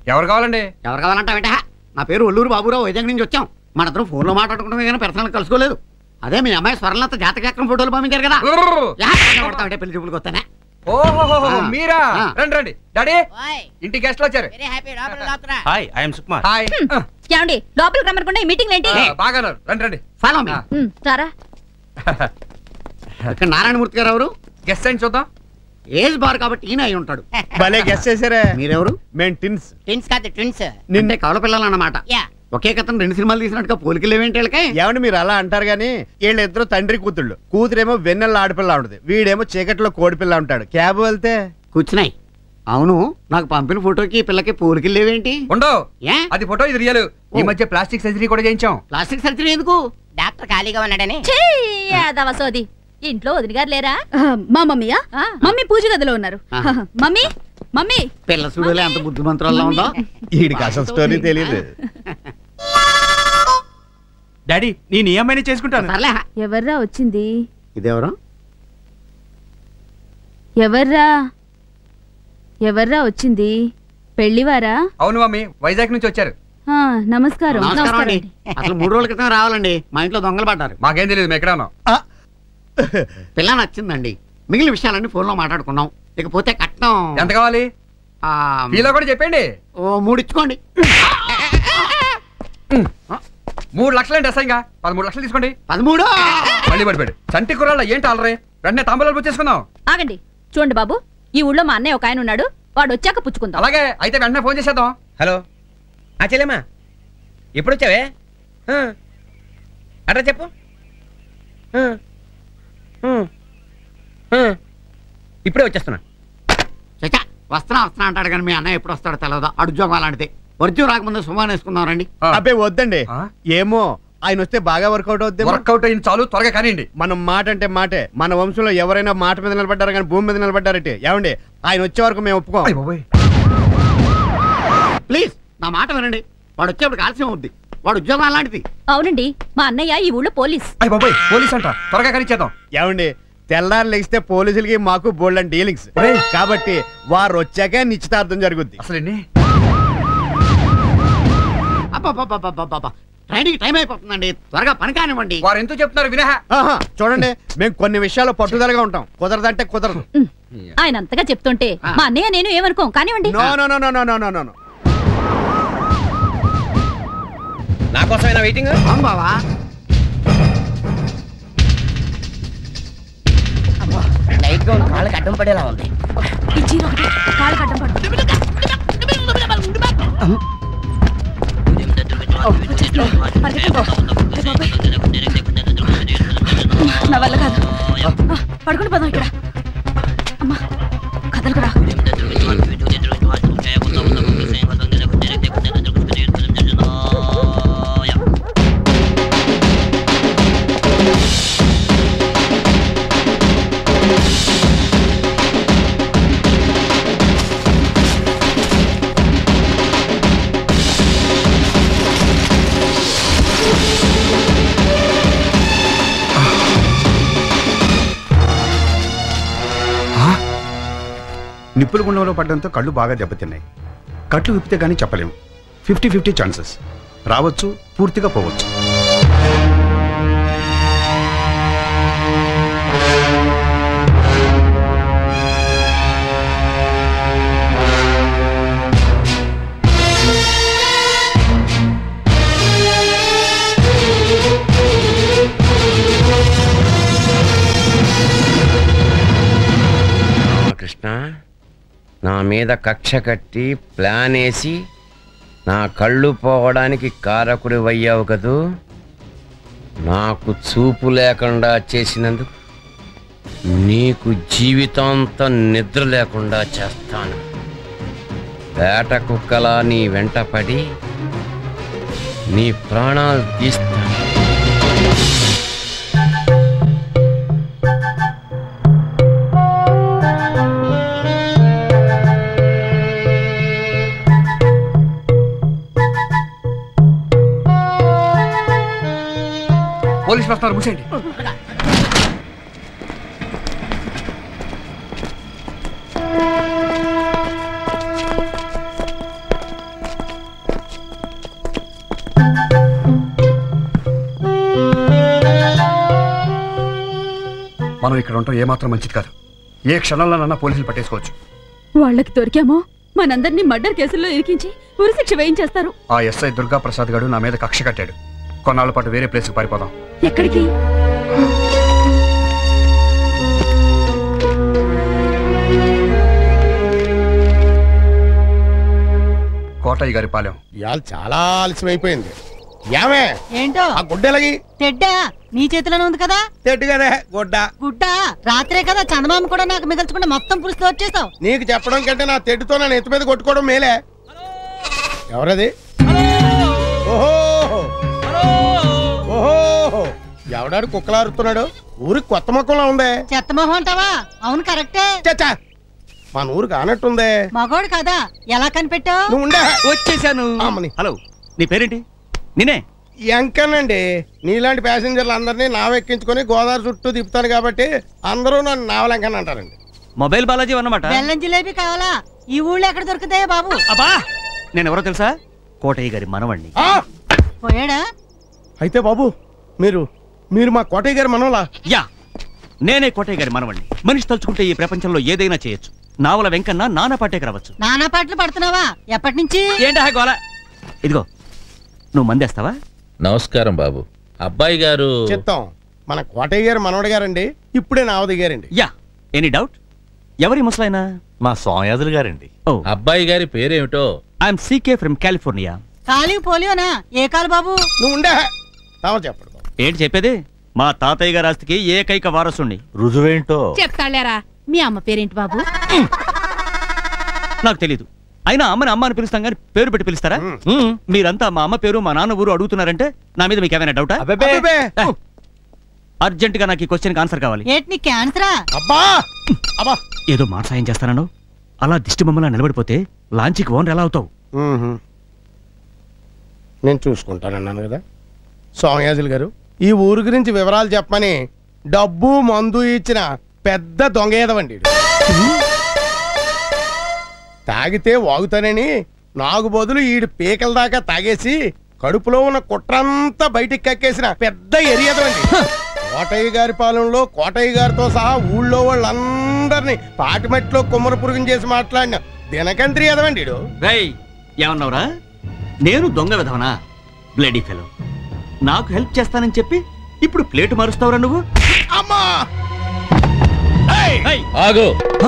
ఎవరు కావాలండి ఎవరు కావాలంటావేట నా పేరు ఒల్లూరు బాబురావు వైజాగ్ నుంచి వచ్చాం మన ఇద్దరం ఫోన్లో మాట్లాడుకుంటామే కానీ పర్సనల్ కలుసుకోలేదు అదే మీ అమ్మాయి స్వర్ణలత జాతకచక్రం ఫోటోలు పంపించారు కదా పడతామంటే పెళ్లి చూపులకు వస్తానే ఓహో ఆ. మీరా ఆ. రండి రండి డాడీ ఇంటి గెస్ట్లు వచ్చారు హాయ్ ఐఎమ్ సుకుమార్ హాయ్ ఏమండి లోపలికి రమ్మనకుండా ఈ మీటింగ్ ఏంటి ఆ, బాగాన్నారు రండి రండి ఫాలో మీ ఆ. ఉమ్, రారా ఇక్కడ నారాయణమూర్తి గారు ఎవరు గెస్ట్ అయింది చూద్దాం ఏజ్ బార్ కాబట్టి ఈయన అయి ఉంటాడు భలే గెస్ చేశారే మీరెవరు మేము టిన్స్ ట్విన్స్ కాదు ట్విన్స్ నిన్నే కవల పిల్లలు అన్నమాట యా ఒకే కథను రెండు సినిమాలు తీసినట్టుగా పోలికలు ఏమేంటి వీళ్ళకి ఏమండి మీరు అలా అంటారు కానీ వీళ్ళిద్దరు తండ్రి కూతుళ్ళు కూతురేమో వెన్నెల ఆడపిల్ల ఉంటుంది వీడేమో చీకట్లో కోడిపిల్ల ఉంటాడు క్యాబ్ వెళ్తే కూర్చున్నాయి అవును నాకు పంపిన ఫోటోకి ఈ పిల్లకి పోలికలు లేవేంటి ఉండవు ఏ అది ఫోటో ఇది రియల్ ఈ మధ్య ప్లాస్టిక్ సర్జరీ కూడా చేయించాం ప్లాస్టిక్ సర్జరీ ఎందుకు డాక్టర్ ఖాళీగా ఉన్నాడని ఛీ, యాదవ సోది ఇంట్లో వదిన గారు లేరా మా మమ్మీయా ఆ. మమ్మీ పూజ గదిలో ఉన్నారు ఆహా. మమ్మీ మమ్మీ పిల్ల చూడలే అంత బుద్ధిమంతురాల్లో ఉందో వీడికి అసలు స్టోరీ తెలియదు డాడీ నేను ఈ అమ్మాయిని చేసుకుంటాను సర్లే ఎవర్రా వచ్చింది ఇదెవరు ఎవర్రా ఎవర్రా వచ్చింది పెళ్లివారా అవును మమ్మీ వైజాగ్ నుంచి వచ్చారు ఆ, నమస్కారం నమస్కారం అండి అసలు మూడు రోజుల క్రితం రావాలండి మా ఇంట్లో దొంగలు పడ్డారు మాకేం తెలియదు మేము ఎక్కడ ఉన్నాం పిల్ల నచ్చిందండి మిగిలిన విషయాలన్నీ ఫోన్లో మాట్లాడుకున్నాం ఇకపోతే కట్నం ఎంత కావాలి ఆ, మీలో కూడా చెప్పండి ఓ మూడు ఇచ్చుకోండి మూడు లక్షలండి అసహ్యంగా పదమూడు లక్షలు తీసుకోండి పదమూడు మళ్ళీ పడిపోయాడు చంటి కుర్రాళ్ళ ఏంటి అలరే వెంటనే తాంబూలాలు పుచ్చేసుకుందాం ఆగండి చూడండి బాబు ఈ ఊళ్ళో మా అన్నయ్య ఒక ఆయన ఉన్నాడు వాడు వచ్చాక పుచ్చుకుందాం అలాగే అయితే వెంటనే ఫోన్ చేసేద్దాం హలో ఆ చెల్లెమ్మా ఎప్పుడు వచ్చావే ఆ. అడ్రస్ చెప్పు ఆ. ఆ. ఆ. ఇప్పుడే వచ్చేస్తున్నా చచ్చా వస్తున్నా వస్తున్నా అంటాడు కానీ మీ అన్నయ్య ఎప్పుడు వస్తాడో తెలియదు అడు ఉద్యోగం అలాంటిది వర్జం రాకముందే సుమాన్ వేసుకుందాం రండి ఆ. అబ్బే వద్దండి ఆ? ఏమో ఆయన వస్తే బాగా వర్కౌట్ అవుద్ది వర్కౌట్ అయింది చాలు త్వరగా కానివ్వండి మనం మాట అంటే మాటే మన వంశంలో ఎవరైనా మాట మీద నిలబడ్డారు కానీ భూమి మీద నిలబడ్డారంటే ఏమండి ఆయన వచ్చే వరకు మేము ఒప్పుకోం అయ్ బాబోయ్. ప్లీజ్ నా మాట వినండి వాడు వచ్చేప్పుడు ఆలస్యం అవుద్ది వాడు ఉద్యోగం అలాంటిది అవునండి మా అన్నయ్య ఈ ఊళ్ళో పోలీస్ అయ్ బాబాయ్ పోలీస్ అంట త్వరగా కానిచ్చేద్దాం ఏమండి తెల్లారు లెగిస్తే పోలీసులకి మాకు బోల్డ్ డీలింగ్స్ ఒరేయ్. కాబట్టి వారు వచ్చాక నిశ్చితార్థం జరుగుద్ది అసలు ఎన్ని అబ్బా ట్రైనింగ్ టైం అయిపోతుందండి త్వరగా పని కానివ్వండి వారు ఎందుకు చెప్తున్నారు వినహ ఆహా, చూడండి మేము కొన్ని విషయాల్లో పట్టుదలగా ఉంటాం కుదరదంటే కుదరదు ఆయన అంతగా చెప్తుంటే మా అన్నయ్య నేను ఏమనుకోం కానివ్వండి no no no no no no no no నా కోసమైనా వెయిటింగ్ అవును బావా లైట్ గా ఉంది కాళ్ళకి అడ్డం పడేలా ఉంది ఈ చీర ఒకటి కాళ్ళు కట్టం పడు నా వల్ల కాదు ఆ, పడుకుని పోదాం ఇక్కడ అమ్మా కథలు కూడా నిప్పుల గుండంలో పడడంతో కళ్ళు బాగా దెబ్బతిన్నాయి కట్లు విప్పితే కానీ చెప్పలేము ఫిఫ్టీ ఫిఫ్టీ ఛాన్సెస్ రావచ్చు పూర్తిగా పోవచ్చు కృష్ణ నా మీద కక్ష కట్టి ప్లాన్ వేసి నా కళ్ళు పోవడానికి కారకుడి అయ్యావు కదూ నాకు చూపు లేకుండా చేసినందుకు నీకు జీవితాంతం నిద్ర లేకుండా చేస్తాను వేట కుక్కలా నీ వెంట పడి నీ ప్రాణాలు తీస్తాను పోలీసులు వస్తున్నారు మూసేయండి మనం ఇక్కడ ఉండటం ఏమాత్రం మంచిది కాదు ఏ క్షణంలోనన్నా పోలీసులు పట్టేసుకోవచ్చు వాళ్ళకి దొరికామో మనందరినీ మర్డర్ కేసుల్లో ఇరికించి ఉరిశిక్ష వేయించేస్తారు ఆ ఎస్ఐ దుర్గా ప్రసాద్ గారు నా మీద కక్ష కట్టాడు కొన్నాళ్ళ పాటు వేరే ప్లేస్కి పారిపోదాం ఎక్కడికి కోటయ్య గారి పాలెం ఇవాళ చాలా ఆలస్యం అయిపోయింది ఏమే ఏంటో ఆ గుడ్డెలగి తెడ్డా నీ చేతిలోనే ఉంది కదా తెట్టు కదా గుడ్డ గుడ్డ రాత్రే కదా చందమామ కూడా నాకు మిగల్చకుండా మొత్తం పులుసు వచ్చేసావు నీకు చెప్పడం కంటే నా తెడ్డుతో నా నెత్తి మీద కొట్టుకోవడం మేలే ఎవరది ఓహో ఓహో ఎవడాడు కుక్కలారుతున్నాడు ఊరికి కొత్త మొక్కలా ఉందే చెత్త మొహం అంటావా అవును కరెక్టే చచ్చా మన ఊరు కానట్టుందే మగోడు కదా ఎలా కనిపెట్టావు నువ్వు ఉండే వచ్చేసాను అమ్మని. హలో నీ పేరేంటి నేనే ఎంకనండి నీలాంటి ప్యాసింజర్లు అందరినీ నావెక్కించుకొని గోదావరి చుట్టూ తిప్పుతాను కాబట్టి అందరూ నన్ను నావలంకన్ అంటారండి మొబైల్ బాలాజీ అన్నమాట బెల్లం జిలేబీ కావాలా ఈ ఊళ్ళో ఎక్కడ దొరుకుతాయా బాబు అబ్బా నేను ఎవరో తెలుసా కోటయ్య గారి మనవణ్ణి ఆ! పోయాడా అయితే బాబు మీరు మీరు మా కోటయ్య గారి మనవలా యా నేనే కోటయ్య గారి మనవణ్ణి మనిషి తలుచుకుంటే ఈ ప్రపంచంలో ఏదైనా చేయొచ్చు నావల వెంకన్న నానా పాటేకి రావచ్చు నానా పాటలు పడుతున్నావా ఎప్పటి నుంచి ఏంటా గోల ఇదిగో నువ్వు మందేస్తావా నమస్కారం బాబు అబ్బాయి గారు చిత్తం మన కోటయ్య గారు మనవడు గారండి ఇప్పుడే నావ దిగారండి యా ఎనీ డౌట్ ఎవరి ముసలైనా మా సోమయాజులు గారండి ఓ అబ్బాయి గారి పేరేమిటో ఐఎమ్ సీకే ఫ్రమ్ కాలిఫోర్నియా ఖాళీ పోలియోనా ఏ కాలు బాబు నువ్వు ఉండే తావ చెప్పడు ఏంటి చెప్పేది మా తాతయ్య గారి ఆస్తికి ఏకైక వారసుండి రుజువేంటో చెప్తాళ్ళారా మీ అమ్మ పేరేంటి బాబు నాకు తెలీదు అయినా అమ్మని అమ్మ అని పిలుస్తాం కానీ పేరు పెట్టి పిలుస్తారా మ్మ్. మీరంతా మా అమ్మ పేరు మా నాన్న ఊరు అడుగుతున్నారంటే నా మీద మీకు ఏమైనా డౌటా అబ్బే అర్జెంట్ గా నాకు ఈ క్వశ్చన్ ఆన్సర్ కావాలి ఏంటి నీ క్యాన్సరా అబ్బా అబ్బా ఏదో మాట సాయం చేస్తానను అలా దిష్టి బొమ్మలా నిలబడిపోతే లాంచీకి ఓనర్ ఎలా అవుతావు మ్మ్హ్మ్. నేను చూసుకుంటానన్నాను కదా సోమయాజులు గారు ఈ ఊరు గురించి వివరాలు చెప్పమని డబ్బు మందు ఇచ్చిన పెద్ద దొంగ ఏదవండి ఈడు. తాగితే వాగుతానని నాకు బదులు ఈడు పీకల దాకా తాగేసి కడుపులో ఉన్న కుట్రంతా బయటికి కక్కేసిన పెద్ద ఎరియదవండి కోటయ్య గారి పాలెంలో కోటయ్య గారితో సహా ఊళ్ళో వాళ్ళందరినీ పాటిమట్లో కుమ్మర పురుగుని చేసి మాట్లాడిన దినకంత్రి ఎదవండి ఈడు. రై ఏమన్నావురా నేను దొంగ విధవనా బ్లడీ ఫెలో నాకు హెల్ప్ చేస్తానని చెప్పి ఇప్పుడు ప్లేట్ మారుస్తావురా నువ్వు అమ్మా ఏయ్! ఆగు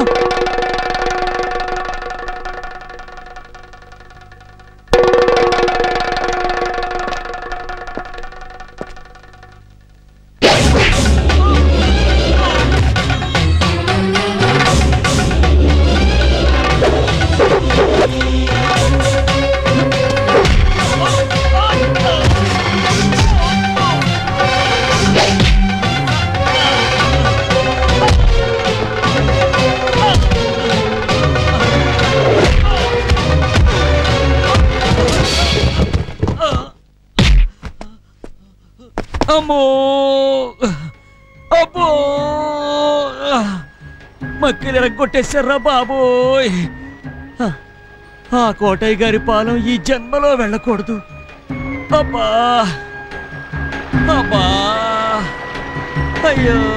అమ్మో అబ్బో మక్కలు ఎరగొట్టేశారా బాబోయ్ ఆ కోటయ్య గారి పాలెం ఈ జన్మలో వెళ్ళకూడదు అబ్బా అబ్బా అయ్యో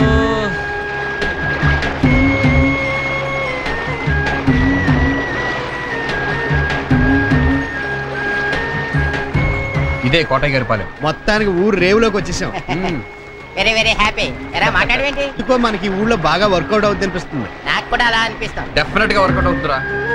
ఇదే కోటయ్య గారి పాలెం మొత్తానికి ఊరు రేవులోకి వచ్చేసాం వెరీ వెరీ హ్యాపీ ఎరా మాట్లాడవేంటి ఎందుకో మనకి ఈ ఊళ్ళో బాగా వర్కౌట్ అవుద్ది అనిపిస్తుంది నాకు కూడా అలా అనిపిస్తాం డెఫినెట్ గా వర్కౌట్ అవుతుందిరా